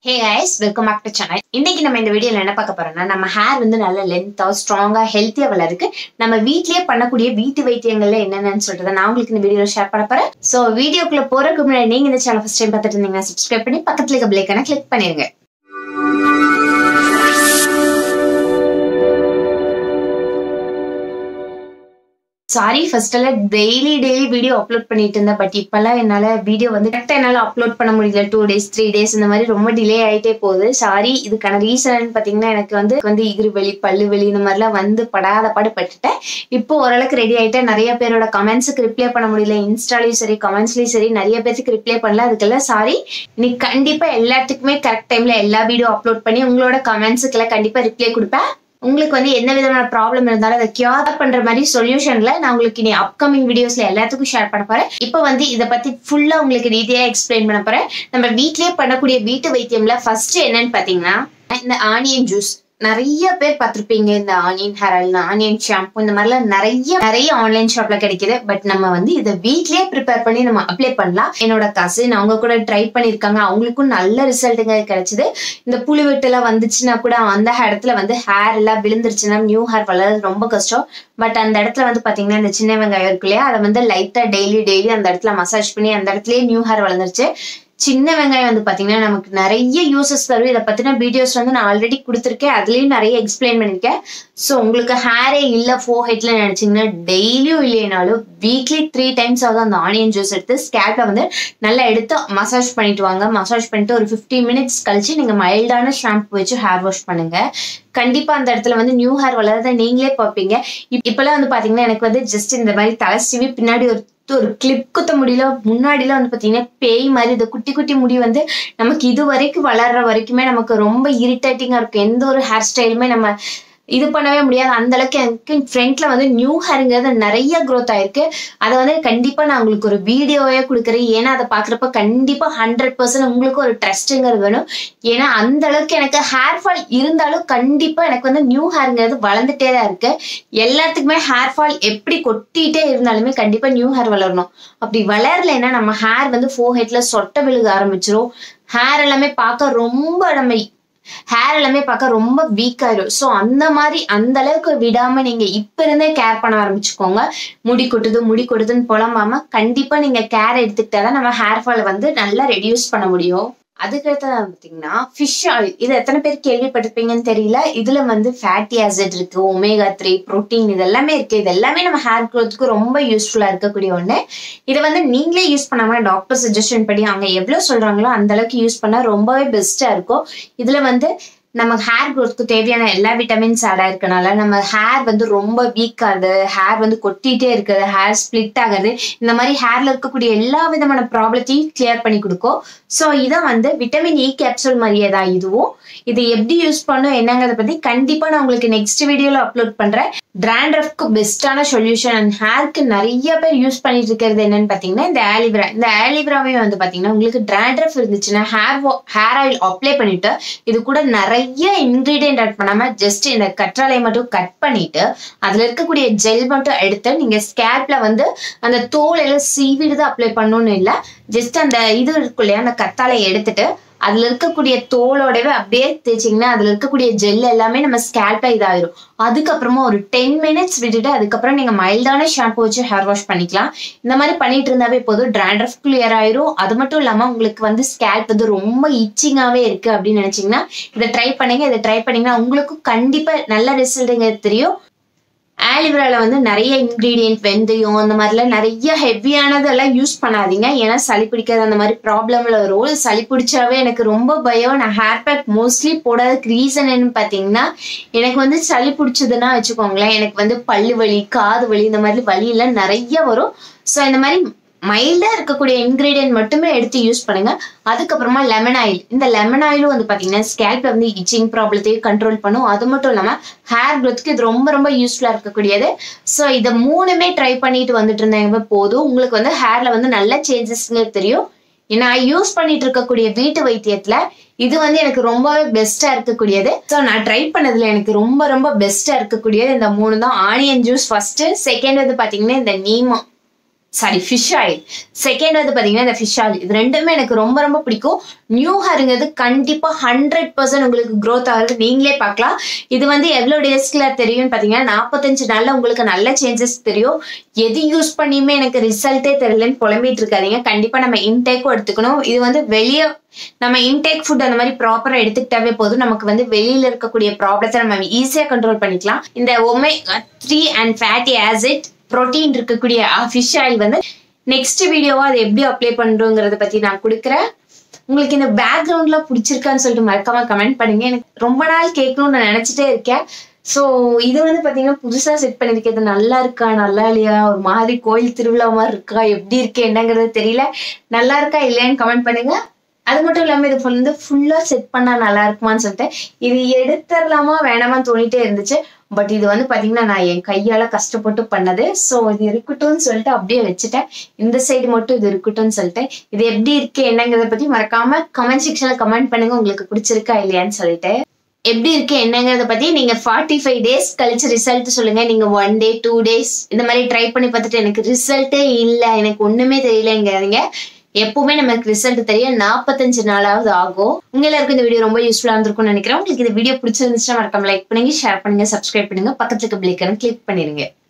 hey guys welcome back to channel இன்னைக்கு நம்ம இந்த வீடியோல என்ன பார்க்க போறோம்னா நம்ம ஹேர் வந்து நல்ல லென்த்தா ஸ்ட்ராங்கா ஹெல்த்தியா வளருக்கு நம்ம வீட்லயே பண்ணக்கூடிய வீட்டு வைத்தியங்கள்ல என்னென்னு சொல்றத நான் உங்களுக்கு இந்த வீடியோல ஷேர் பண்ண போறேன் சோ வீடியோக்குள்ள போறதுக்கு முன்னாடி நீங்க இந்த சேனல் ஃபர்ஸ்ட் டைம் பார்த்துட்டு இருந்தீங்கன்னா சப்ஸ்கிரைப் பண்ணி பக்கத்துல இருக்க பிளேக்கான கிளிக் பண்ணிருங்க சாரி ஃபர்ஸ்ட் எல்லாம் டெய்லி டெய்லி வீடியோ அப்லோட் பண்ணிட்டு இருந்தேன் பட் இப்பெல்லாம் என்னால வீடியோ வந்து கரெக்டாக என்னால் அப்லோட் பண்ண முடியல டூ டேஸ் த்ரீ டேஸ் இந்த மாதிரி ரொம்ப டிலே ஆயிட்டே போகுது சாரி இதுக்கான ரீசன் பார்த்தீங்கன்னா எனக்கு வந்து வந்து இகிரு வலி பல்லு வலி இந்த மாதிரிலாம் வந்து படாத பாடு பட்டுட்டேன் இப்போ ஓரளவுக்கு ரெடி ஆயிட்டேன் நிறைய பேரோட கமெண்ட்ஸுக்கு ரிப்ளை பண்ண முடியல இன்ஸ்டாலையும் சரி கமெண்ட்ஸ்லயும் சரி நிறைய பேருக்கு ரிப்ளை பண்ணல அதுக்கெல்லாம் சாரி இன்னைக்கு கண்டிப்பா எல்லாத்துக்குமே கரெக்ட் டைம்ல எல்லா வீடியோ அப்லோட் பண்ணி உங்களோட கமெண்ட்ஸுக்கெல்லாம் கண்டிப்பா ரிப்ளை கொடுப்பேன் உங்களுக்கு வந்து என்ன விதமான ப்ராப்ளம் இருந்தாலும் அதை கியூர் பண்ற மாதிரி சொல்யூஷன்ல நான் உங்களுக்கு இனி அப்கமிங் வீடியோஸ்ல எல்லாத்துக்கும் ஷேர் பண்ண போறேன் இப்போ வந்து இதை பத்தி ஃபுல்லா உங்களுக்கு டீட்டெயிலா எக்ஸ்பிளைன் பண்ண போறேன் நம்ம வீட்லயே பண்ணக்கூடிய வீட்டு வைத்தியம்ல ஃபர்ஸ்ட் என்னன்னு பாத்தீங்கன்னா இந்த ஆனியன் ஜூஸ் நிறைய பேர் பார்த்திருப்பீங்க இந்த onion hair oil onion shampoo இந்த மாதிரிலாம் நிறைய நிறைய ஆன்லைன் ஷாப்ல கிடைக்குது பட் நம்ம வந்து இதை வீட்லயே ப்ரிப்பேர் பண்ணி நம்ம அப்ளை பண்ணலாம் என்னோட கசின் அவங்க கூட ட்ரை பண்ணிருக்காங்க அவங்களுக்கும் நல்ல ரிசல்ட்டுங்க கிடைச்சது இந்த புழு வெட்டுலாம் வந்துச்சுன்னா கூட அந்த இடத்துல வந்து ஹேர் எல்லாம் விழுந்துருச்சுன்னா நியூ ஹேர் வளர்றது ரொம்ப கஷ்டம் பட் அந்த இடத்துல வந்து பாத்தீங்கன்னா இந்த சின்ன வெங்காயம் இருக்கு இல்லையா அதை வந்து லைட்டா டெய்லி டெய்லி அந்த இடத்துல மசாஜ் பண்ணி அந்த இடத்துலயே நியூ ஹேர் வளர்ந்துருச்சு சின்ன வெங்காயம் வந்து பாத்தீங்கன்னா நமக்கு நிறைய யூசஸ் தரும் இதை பத்தின வீடியோஸ் வந்து நான் ஆல்ரெடி கொடுத்துருக்கேன் அதுலயும் நிறைய எக்ஸ்பிளைன் பண்ணிருக்கேன் ஸோ உங்களுக்கு ஹேரே இல்ல ஃபோ ஹெட்ல நினைச்சீங்கன்னா டெய்லியும் இல்லைனாலும் வீக்லி த்ரீ டைம்ஸ் ஆகுது அந்த ஆனியன் ஜூஸ் எடுத்து ஸ்கேப்ல வந்து நல்லா எடுத்து மசாஜ் பண்ணிட்டு வாங்க மசாஜ் பண்ணிட்டு ஒரு ஃபிஃப்டி மினிட்ஸ் கழிச்சு நீங்க மைல்டான ஷாம்பு வச்சு ஹேர் வாஷ் பண்ணுங்க கண்டிப்பா அந்த இடத்துல வந்து நியூ ஹேர் வளர்றத நீங்களே பார்ப்பீங்க இப்பெல்லாம் வந்து பாத்தீங்கன்னா எனக்கு வந்து ஜஸ்ட் இந்த மாதிரி தலை சீவி பின்னாடி ஒரு ஒரு கிளிப் குத்த முடியல முன்னாடிலாம் வந்து பாத்தீங்கன்னா பேய் மாதிரி இந்த குட்டி குட்டி முடி வந்து நமக்கு இது வரைக்கும் வளர்ற வரைக்குமே நமக்கு ரொம்ப இரிட்டேட்டிங்கா இருக்கும் எந்த ஒரு ஹேர் ஸ்டைலுமே நம்ம இது பண்ணவே முடியாது அந்த அளவுக்கு எனக்கு ஃப்ரண்ட்ல வந்து நியூ ஹேருங்கிறது நிறைய க்ரோத் ஆயிருக்கு அதை வந்து கண்டிப்பா நான் உங்களுக்கு ஒரு வீடியோவே கொடுக்குறேன் ஏன்னா அதை பாக்குறப்ப கண்டிப்பா ஹண்ட்ரட் பர்சன்ட் உங்களுக்கு ஒரு ட்ரஸ்ட்ங்கிறது வேணும் ஏன்னா அந்த அளவுக்கு எனக்கு ஹேர் ஃபால் இருந்தாலும் கண்டிப்பா எனக்கு வந்து நியூ ஹேருங்கிறது வளர்ந்துட்டே தான் இருக்கு எல்லாத்துக்குமே ஹேர் ஃபால் எப்படி கொட்டிட்டே இருந்தாலுமே கண்டிப்பா நியூ ஹேர் வளரணும் அப்படி வளரலைன்னா நம்ம ஹேர் வந்து ஃபோர் ஹெட்ல சொட்ட விழுக ஆரம்பிச்சிரும் ஹேர் எல்லாமே பார்க்க ரொம்ப நம்ம ஹேர் எல்லாமே பார்க்க ரொம்ப வீக் ஆயிரும் ஸோ அந்த மாதிரி அந்த அளவுக்கு விடாம நீங்க இப்ப இருந்தே கேர் பண்ண ஆரம்பிச்சுக்கோங்க முடி கொட்டுது முடி கொட்டுதுன்னு புலம்பாம கண்டிப்பா நீங்க கேர் எடுத்துக்கிட்டாதான் நம்ம ஹேர் ஃபால் வந்து நல்லா ரெடியூஸ் பண்ண முடியும் அதுக்கடுத்தது பார்த்தீங்கன்னா ஃபிஷ் ஆயில் இது எத்தனை பேர் கேள்விப்பட்டிருப்பீங்கன்னு தெரியல இதுல வந்து ஃபேட்டி ஆசிட் இருக்கு ஒமேகா த்ரீ ப்ரோட்டீன் இது எல்லாமே இருக்கு இது எல்லாமே நம்ம ஹேர் க்ரோத்துக்கு ரொம்ப யூஸ்ஃபுல்லா இருக்கக்கூடிய ஒண்ணு இதை வந்து நீங்களே யூஸ் பண்ணாம டாக்டர் சஜஷன் படி அவங்க எவ்வளவு சொல்றாங்களோ அந்த அளவுக்கு யூஸ் பண்ணா ரொம்பவே பெஸ்டா இருக்கும் இதுல வந்து நம்ம ஹேர் க்ரோத்துக்கு தேவையான எல்லா விட்டமின்ஸ் ஆட் ஆயிருக்கனால நம்ம ஹேர் வந்து ரொம்ப வீக் ஆகுது ஹேர் வந்து கொட்டிட்டே இருக்குது ஹேர் ஸ்பிளிட் ஆகுது இந்த மாதிரி ஹேர்ல இருக்கக்கூடிய எல்லா விதமான ப்ராப்ளத்தையும் கிளியர் பண்ணி கொடுக்கும் ஸோ இதை வந்து விட்டமின் இ கேப்சூல் மாதிரியே தான் இதுவும் இது எப்படி யூஸ் பண்ணும் என்னங்கிறத பத்தி கண்டிப்பா நான் உங்களுக்கு நெக்ஸ்ட் வீடியோல அப்லோட் பண்றேன் டிராண்ட்ரஃப்க்கு பெஸ்டான சொல்யூஷன் அண்ட் ஹேருக்கு நிறைய பேர் யூஸ் பண்ணிட்டு இருக்கிறது என்னன்னு பாத்தீங்கன்னா இந்த ஆலிவ்ரா இந்த ஆலிவ்ராவே வந்து பாத்தீங்கன்னா உங்களுக்கு டிராண்ட்ரஃப் இருந்துச்சுன்னா ஹேர் ஹேர் ஆயில் அப்ளை பண்ணிட்டு இது கூட நிறைய இன்கிரீடியன்ட் ஆட் பண்ணாம ஜஸ்ட் இந்த கற்றாழை மட்டும் கட் பண்ணிட்டு அதுல இருக்கக்கூடிய ஜெல் மட்டும் எடுத்து நீங்க ஸ்கேப்ல வந்து அந்த தோல் எல்லாம் சீவிடுது அப்ளை பண்ணணும்னு இல்லை ஜஸ்ட் அந்த இது இருக்கும் இல்லையா அந்த கத்தாழை எடுத்துட்டு அதுல இருக்கக்கூடிய தோலோடவே அப்படியே தேய்ச்சிங்கன்னா அதுல இருக்கக்கூடிய ஜெல் எல்லாமே நம்ம ஸ்கேல்ப்ல இதாயிரும் அதுக்கப்புறமா ஒரு டென் மினிட்ஸ் விட்டுட்டு அதுக்கப்புறம் நீங்க மைல்டான ஷாம்பு வச்சு ஹேர் வாஷ் பண்ணிக்கலாம் இந்த மாதிரி பண்ணிட்டு இருந்தாவே போதும் டிராண்ட்ரஃப் கிளியர் ஆயிரும் அது மட்டும் இல்லாம உங்களுக்கு வந்து ஸ்கேல்ப் வந்து ரொம்ப இச்சிங்காவே இருக்கு அப்படின்னு நினைச்சீங்கன்னா இதை ட்ரை பண்ணீங்க இதை ட்ரை பண்ணீங்கன்னா உங்களுக்கும் கண்டிப்பா நல்ல ரிசல்ட்டுங்க தெரியும் ஆலிவ்ரால வந்து நிறைய இன்க்ரீடியன்ட் வெந்தயம் அந்த மாதிரிலாம் நிறைய ஹெவியானதெல்லாம் யூஸ் பண்ணாதீங்க ஏன்னா சளி பிடிக்காத அந்த மாதிரி ப்ராப்ளம்ல வரும் சளி பிடிச்சாவே எனக்கு ரொம்ப பயம் நான் ஹேர் பேக் மோஸ்ட்லி போடாததுக்கு ரீசன் என்னன்னு பார்த்தீங்கன்னா எனக்கு வந்து சளி பிடிச்சதுன்னா வச்சுக்கோங்களேன் எனக்கு வந்து பல்லு வலி காது வலி இந்த மாதிரி வலி எல்லாம் நிறைய வரும் ஸோ இந்த மாதிரி மைல்டா இருக்கக்கூடிய இன்கிரீடியன்ட் மட்டுமே எடுத்து யூஸ் பண்ணுங்க அதுக்கப்புறமா லெமன் ஆயில் இந்த லெமன் ஆயிலும் வந்து பாத்தீங்கன்னா ஸ்கேல்ப்ல வந்து இச்சிங் ப்ராப்ளத்தையும் கண்ட்ரோல் பண்ணும் அது மட்டும் இல்லாம ஹேர் க்ரோத்துக்கு இது ரொம்ப ரொம்ப யூஸ்ஃபுல்லா இருக்கக்கூடியது ஸோ இதை மூணுமே ட்ரை பண்ணிட்டு வந்துட்டு இருந்தாங்க போதும் உங்களுக்கு வந்து ஹேர்ல வந்து நல்ல சேஞ்சஸ்ங்க தெரியும் நான் யூஸ் பண்ணிட்டு இருக்கக்கூடிய வீட்டு வைத்தியத்துல இது வந்து எனக்கு ரொம்பவே பெஸ்டா இருக்கக்கூடியது ஸோ நான் ட்ரை பண்ணதுல எனக்கு ரொம்ப ரொம்ப பெஸ்டா இருக்கக்கூடியது இந்த மூணு தான் ஆனியன் ஜூஸ் ஃபர்ஸ்ட் செகண்ட் வந்து பாத்தீங்கன்னா இந்த நீமம் சாரி ஃபிஷ் ஆயில் செகண்ட் வந்து பாத்தீங்கன்னா இந்த ஃபிஷ் ஆயில் இது ரெண்டுமே எனக்கு ரொம்ப ரொம்ப பிடிக்கும் நியூ ஹேருங்கிறது கண்டிப்பா ஹண்ட்ரட் பர்சன்ட் உங்களுக்கு க்ரோத் ஆகுறது நீங்களே பார்க்கலாம் இது வந்து எவ்வளோ டேஸ்க்குள்ள தெரியும்னு பார்த்தீங்கன்னா நாற்பத்தஞ்சு நாள்ல உங்களுக்கு நல்ல சேஞ்சஸ் தெரியும் எது யூஸ் பண்ணியுமே எனக்கு ரிசல்ட்டே தெரியலன்னு புலம்பிட்டு இருக்காதீங்க கண்டிப்பா நம்ம இன்டேக்கும் எடுத்துக்கணும் இது வந்து வெளியே நம்ம இன்டேக் ஃபுட் அந்த மாதிரி ப்ராப்பரா எடுத்துக்கிட்டாவே போதும் நமக்கு வந்து வெளியில இருக்கக்கூடிய ப்ராப்ளத்தை நம்ம ஈஸியா கண்ட்ரோல் பண்ணிக்கலாம் இந்த omega three and fatty acid protein இருக்கக்கூடிய ஃபிஷ் ஆயில் வந்து நெக்ஸ்ட் வீடியோவா அதை எப்படி அப்ளை பண்றோங்கிறத பத்தி நான் கொடுக்குறேன் உங்களுக்கு இந்த பேக்ரவுண்ட்லாம் பிடிச்சிருக்கான்னு சொல்லிட்டு மறக்காம கமெண்ட் பண்ணுங்க எனக்கு ரொம்ப நாள் கேட்கணும்னு நான் நினைச்சிட்டே இருக்கேன் ஸோ இது வந்து பாத்தீங்கன்னா புதுசா செட் பண்ணிருக்கிறது நல்லா இருக்கா நல்லா இல்லையா ஒரு மாதிரி கோயில் திருவிழா மாதிரி இருக்கா எப்படி இருக்கு என்னங்கிறது தெரியல நல்லா இருக்கா இல்லையான்னு கமெண்ட் பண்ணுங்க அது மட்டும் இல்லாம இது வந்து ஃபுல்லா செட் பண்ணா நல்லா இருக்குமான்னு சொல்லிட்டு இது எடுத்துடலாமா வேணாமான்னு தோணிட்டே இருந்துச்சு பட் இது வந்து பாத்தீங்கன்னா நான் என் கையால கஷ்டப்பட்டு பண்ணது ஸோ இது இருக்கட்டும்னு சொல்லிட்டு அப்படியே வச்சுட்டேன் இந்த சைடு மட்டும் இது இருக்கட்டும்னு சொல்லிட்டு இது எப்படி இருக்கு என்னங்கிறத பத்தி மறக்காம கமெண்ட் செக்ஷன்ல கமெண்ட் பண்ணுங்க உங்களுக்கு பிடிச்சிருக்கா இல்லையான்னு சொல்லிட்டு எப்படி இருக்கு என்னங்கிறத பத்தி நீங்க ஃபார்ட்டி ஃபைவ் டேஸ் கழிச்சு ரிசல்ட் சொல்லுங்க நீங்க ஒன் டே டூ டேஸ் இந்த மாதிரி ட்ரை பண்ணி பார்த்துட்டு எனக்கு ரிசல்ட்டே இல்லை எனக்கு ஒண்ணுமே தெரியலங்கிறீங்க எப்பவுமே நமக்கு ரிசல்ட் தெரிய நாற்பத்தஞ்சு நாளாவது ஆகும் உங்க எல்லாருக்கும் இந்த வீடியோ ரொம்ப யூஸ்ஃபுல்லா இருந்திருக்கும்னு நினைக்கிறேன் உங்களுக்கு இந்த வீடியோ பிடிச்சிருந்துச்சுன்னா மறக்காம லைக் பண்ணுங்க ஷேர் பண்ணுங்க சப்ஸ்கிரைப் பண்ணுங்க பக்கத்துல இருக்க பிள்ளைக்கான கிளிக் பண்ணிருங்க